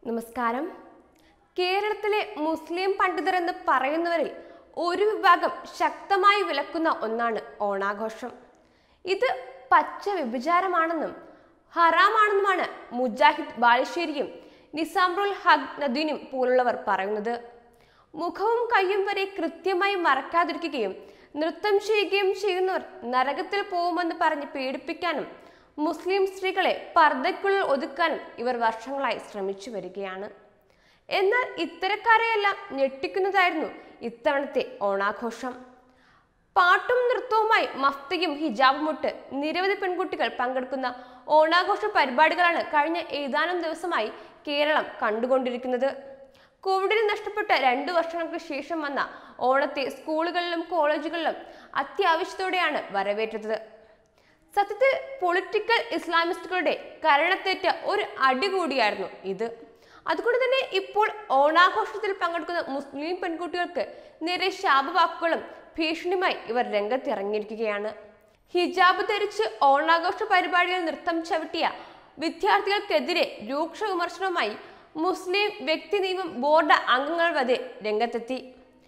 നമസ്കാരം കേരളത്തിലെ മുസ്ലിം പണ്ഡിതർ എന്ന് പറയുന്നവരിൽ ഒരു വിഭാഗം ശക്തമായി വിലക്കുന്ന ഒന്നാണ് ഓണാഘോഷം ഇത് പച്ച വ്യഭിചാരമാണെന്നും ഹറാമാണെന്നുമാണ് മുജാഹിദ് ബാലുശ്ശേരിയും നിസാംറുൽ ഹഗ് നദീനും പോലുള്ളവർ പറയുന്നത് മുഖവും കയ്യും വരെ കൃത്യമായി മറക്കാതിരിക്കുകയും നൃത്തം ചെയ്യുകയും ചെയ്യുന്നവർ നരകത്തിൽ പോകുമെന്ന് പറഞ്ഞ് പീഡിപ്പിക്കാനും മുസ്ലിം സ്ത്രീകളെ പർദ്ദയ്ക്കുള്ളിൽ ഒതുക്കാനും ഇവർ വർഷങ്ങളായി ശ്രമിച്ചു വരികയാണ് എന്നാൽ ഇത്തരക്കാരെയെല്ലാം ഞെട്ടിക്കുന്നതായിരുന്നു ഇത്തവണത്തെ ഓണാഘോഷം പാട്ടും നൃത്തവുമായി മഫ്തയും ഹിജാബുമിട്ട് നിരവധി പെൺകുട്ടികൾ പങ്കെടുക്കുന്ന ഓണാഘോഷ പരിപാടികളാണ് കഴിഞ്ഞ ഏതാനും ദിവസമായി കേരളം കണ്ടുകൊണ്ടിരിക്കുന്നത് കോവിഡിൽ നഷ്ടപ്പെട്ട രണ്ടു വർഷങ്ങൾക്ക് ശേഷം വന്ന ഓണത്തെ സ്കൂളുകളിലും കോളേജുകളിലും അത്യാവശ്യത്തോടെയാണ് വരവേറ്റത് സത്യത്തിൽ പൊളിറ്റിക്കൽ ഇസ്ലാമിസ്റ്റുകളുടെ കരണത്തേറ്റ ഒരു അടി കൂടിയായിരുന്നു ഇത് അതുകൊണ്ട് തന്നെ ഇപ്പോൾ ഓണാഘോഷത്തിൽ പങ്കെടുക്കുന്ന മുസ്ലിം പെൺകുട്ടികൾക്ക് നേരെ ശാപവാക്കുകളും ഭീഷണിയുമായി ഇവർ രംഗത്തിറങ്ങിയിരിക്കുകയാണ് ഹിജാബ് ധരിച്ച് ഓണാഘോഷ പരിപാടിയിൽ നൃത്തം ചവിട്ടിയ വിദ്യാർത്ഥികൾക്കെതിരെ രൂക്ഷ വിമർശനവുമായി മുസ്ലിം വ്യക്തി നിയമം ബോർഡ് അംഗങ്ങൾ വരെ രംഗത്തെത്തി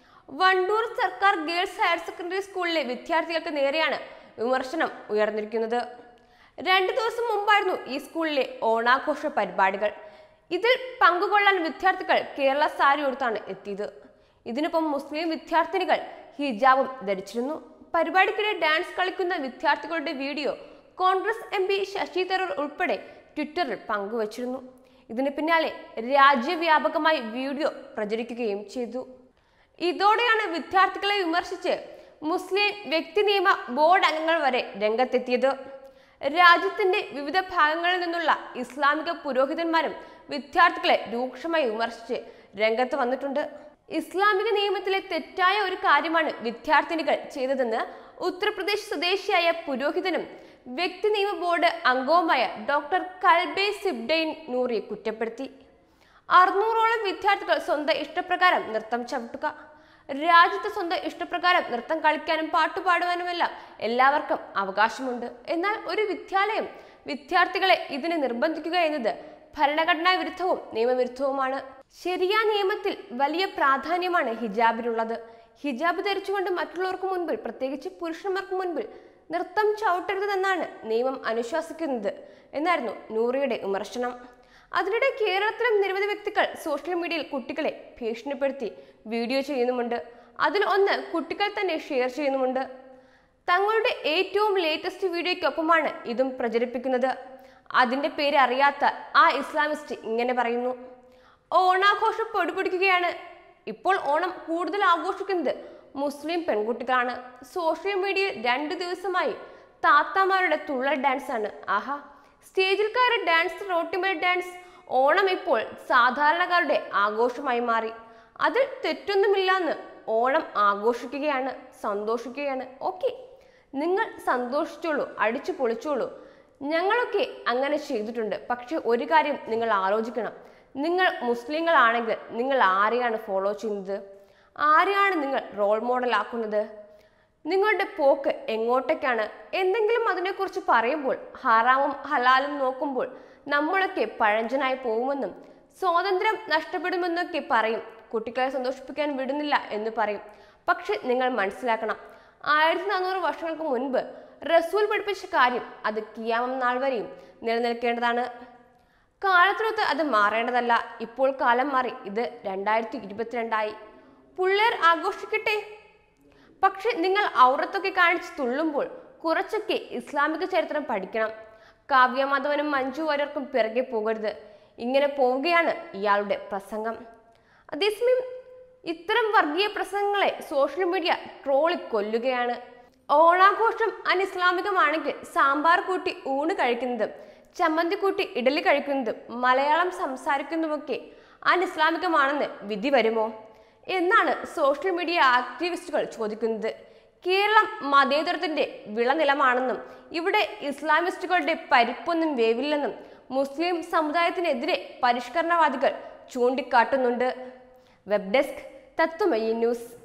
വണ്ടൂർ സർക്കാർ ഗേൾസ് ഹയർ സെക്കൻഡറി സ്കൂളിലെ വിദ്യാർത്ഥികൾക്ക് നേരെയാണ് വിമർശനം ഉയർന്നിരിക്കുന്നത് രണ്ടു ദിവസം മുമ്പായിരുന്നു ഈ സ്കൂളിലെ ഓണാഘോഷ പരിപാടികൾ ഇതിൽ പങ്കുകൊള്ളാൻ വിദ്യാർത്ഥികൾ കേരള സാരി ഉടുത്താണ് എത്തിയത് ഇതിനൊപ്പം മുസ്ലിം വിദ്യാർത്ഥിനികൾ ഹിജാബും ധരിച്ചിരുന്നു പരിപാടിക്കിടെ ഡാൻസ് കളിക്കുന്ന വിദ്യാർത്ഥികളുടെ video Congress M P Shashi Tharoor ഉൾപ്പെടെ ട്വിറ്ററിൽ പങ്കുവച്ചിരുന്നു ഇതിന് പിന്നാലെ രാജ്യവ്യാപകമായി വീഡിയോ പ്രചരിക്കുകയും ചെയ്തു ഇതോടെയാണ് വിദ്യാർത്ഥികളെ വിമർശിച്ച് മുസ്ലിം വ്യക്തി നിയമ ബോർഡ് അംഗങ്ങൾ വരെ രംഗത്തെത്തിയത് രാജ്യത്തിന്റെ വിവിധ ഭാഗങ്ങളിൽ നിന്നുള്ള ഇസ്ലാമിക പുരോഹിതന്മാരും വിദ്യാർത്ഥികളെ രൂക്ഷമായി വിമർശിച്ച് രംഗത്ത് വന്നിട്ടുണ്ട് ഇസ്ലാമിക നിയമത്തിലെ തെറ്റായ ഒരു കാര്യമാണ് വിദ്യാർത്ഥിനികൾ ചെയ്തതെന്ന് ഉത്തർപ്രദേശ് സ്വദേശിയായ പുരോഹിതനും വ്യക്തി നിയമ ബോർഡ് അംഗവുമായ ഡോക്ടർ കൽബെ സിബ്ഡെയിൻ നൂറി കുറ്റപ്പെടുത്തി അറുന്നൂറോളം വിദ്യാർത്ഥികൾ സ്വന്തം ഇഷ്ടപ്രകാരം നൃത്തം ചവിട്ടുക രാജ്യത്ത് സ്വന്തം ഇഷ്ടപ്രകാരം നൃത്തം കളിക്കാനും പാട്ടുപാടുവാനുമെല്ലാം എല്ലാവർക്കും അവകാശമുണ്ട് എന്നാൽ ഒരു വിദ്യാലയം വിദ്യാർത്ഥികളെ ഇതിന് നിർബന്ധിക്കുക എന്നത് ഭരണഘടനാ വിരുദ്ധവും നിയമവിരുദ്ധവുമാണ് ശരിയാ നിയമത്തിൽ വലിയ പ്രാധാന്യമാണ് ഹിജാബിനുള്ളത് ഹിജാബ് ധരിച്ചുകൊണ്ട് മറ്റുള്ളവർക്ക് മുൻപിൽ പ്രത്യേകിച്ച് പുരുഷന്മാർക്ക് മുൻപിൽ നൃത്തം ചവിട്ടരുതെന്നാണ് നിയമം അനുശാസിക്കുന്നത് എന്നായിരുന്നു നൂറിയുടെ വിമർശനം അതിനിടെ കേരളത്തിലും നിരവധി വ്യക്തികൾ സോഷ്യൽ മീഡിയയിൽ കുട്ടികളെ ഭീഷണിപ്പെടുത്തി വീഡിയോ ചെയ്യുന്നുമുണ്ട് അതിൽ ഒന്ന് കുട്ടികൾ തന്നെ ഷെയർ ചെയ്യുന്നുമുണ്ട് തങ്ങളുടെ ഏറ്റവും ലേറ്റസ്റ്റ് വീഡിയോയ്ക്കൊപ്പമാണ് ഇതും പ്രചരിപ്പിക്കുന്നത് അതിന്റെ പേര് അറിയാത്ത ആ ഇസ്ലാമിസ്റ്റ് ഇങ്ങനെ പറയുന്നു ഓണാഘോഷം പൊടിപിടിക്കുകയാണ് ഇപ്പോൾ ഓണം കൂടുതൽ ആഘോഷിക്കുന്നത് മുസ്ലിം പെൺകുട്ടികളാണ് സോഷ്യൽ മീഡിയയിൽ രണ്ടു ദിവസമായി താത്താമാരുടെ തുള്ളൽ ഡാൻസ് ആണ് ആഹാ സ്റ്റേജിൽ കയറി ഡാൻസ് റോട്ടിമൽ ഡാൻസ് ഓണം ഇപ്പോൾ സാധാരണക്കാരുടെ ആഘോഷമായി മാറി അതിൽ തെറ്റൊന്നുമില്ലാന്ന് ഓണം ആഘോഷിക്കുകയാണ് സന്തോഷിക്കുകയാണ് ഓക്കെ നിങ്ങൾ സന്തോഷിച്ചോളൂ അടിച്ചു പൊളിച്ചോളൂ ഞങ്ങളൊക്കെ അങ്ങനെ ചെയ്തിട്ടുണ്ട് പക്ഷെ ഒരു കാര്യം നിങ്ങൾ ആലോചിക്കണം നിങ്ങൾ മുസ്ലിങ്ങളാണെങ്കിൽ നിങ്ങൾ ആരെയാണ് ഫോളോ ചെയ്യുന്നത് ആരെയാണ് നിങ്ങൾ റോൾ മോഡൽ ആക്കുന്നത് നിങ്ങളുടെ പോക്ക് എങ്ങോട്ടേക്കാണ് എന്തെങ്കിലും അതിനെക്കുറിച്ച് പറയുമ്പോൾ ഹറാമും ഹലാലും നോക്കുമ്പോൾ നമ്മളൊക്കെ പഴഞ്ചനായി പോകുമെന്നും സ്വാതന്ത്ര്യം നഷ്ടപ്പെടുമെന്നൊക്കെ പറയും കുട്ടികളെ സന്തോഷിപ്പിക്കാൻ വിടുന്നില്ല എന്ന് പറയും പക്ഷെ നിങ്ങൾ മനസ്സിലാക്കണം ആയിരത്തി നാനൂറ് വർഷങ്ങൾക്ക് മുൻപ് റസൂൽ പഠിപ്പിച്ച കാര്യം അത് കിയാമം നാൾ വരെയും നിലനിൽക്കേണ്ടതാണ് കാലത്തിനൊത്ത് അത് മാറേണ്ടതല്ല ഇപ്പോൾ കാലം മാറി ഇത് രണ്ടായിരത്തി ഇരുപത്തിരണ്ടായി പിള്ളേർ ആഘോഷിക്കട്ടെ പക്ഷെ നിങ്ങൾ ഔറത്തൊക്കെ കാണിച്ച് തുള്ളുമ്പോൾ കുറച്ചൊക്കെ ഇസ്ലാമിക ചരിത്രം പഠിക്കണം കാവ്യമാധവനും മഞ്ജു വാര്യർക്കും പിറകെ പോകരുത് ഇങ്ങനെ പോവുകയാണ് ഇയാളുടെ പ്രസംഗം അതേസമയം ഇത്തരം വർഗീയ പ്രസംഗങ്ങളെ സോഷ്യൽ മീഡിയ ട്രോളി കൊല്ലുകയാണ് ഓണാഘോഷം അനിസ്ലാമികമാണെങ്കിൽ സാമ്പാർ കൂട്ടി ഊണ് കഴിക്കുന്നതും ചമ്മന്തി കൂട്ടി ഇഡലി കഴിക്കുന്നതും മലയാളം സംസാരിക്കുന്നതുമൊക്കെ അനിസ്ലാമികമാണെന്ന് വിധി വരുമോ എന്നാണ് സോഷ്യൽ മീഡിയ ആക്ടിവിസ്റ്റുകൾ ചോദിക്കുന്നത് കേരളം മതേതരത്തിന്റെ വിളനിലമാണെന്നും ഇവിടെ ഇസ്ലാമിസ്റ്റുകളുടെ പരിപ്പൊന്നും വേവില്ലെന്നും മുസ്ലിം സമുദായത്തിനെതിരെ പരിഷ്കരണവാദികൾ ചൂണ്ടിക്കാട്ടുന്നുണ്ട് വെബ് ഡെസ്ക് തത്വമയി ന്യൂസ്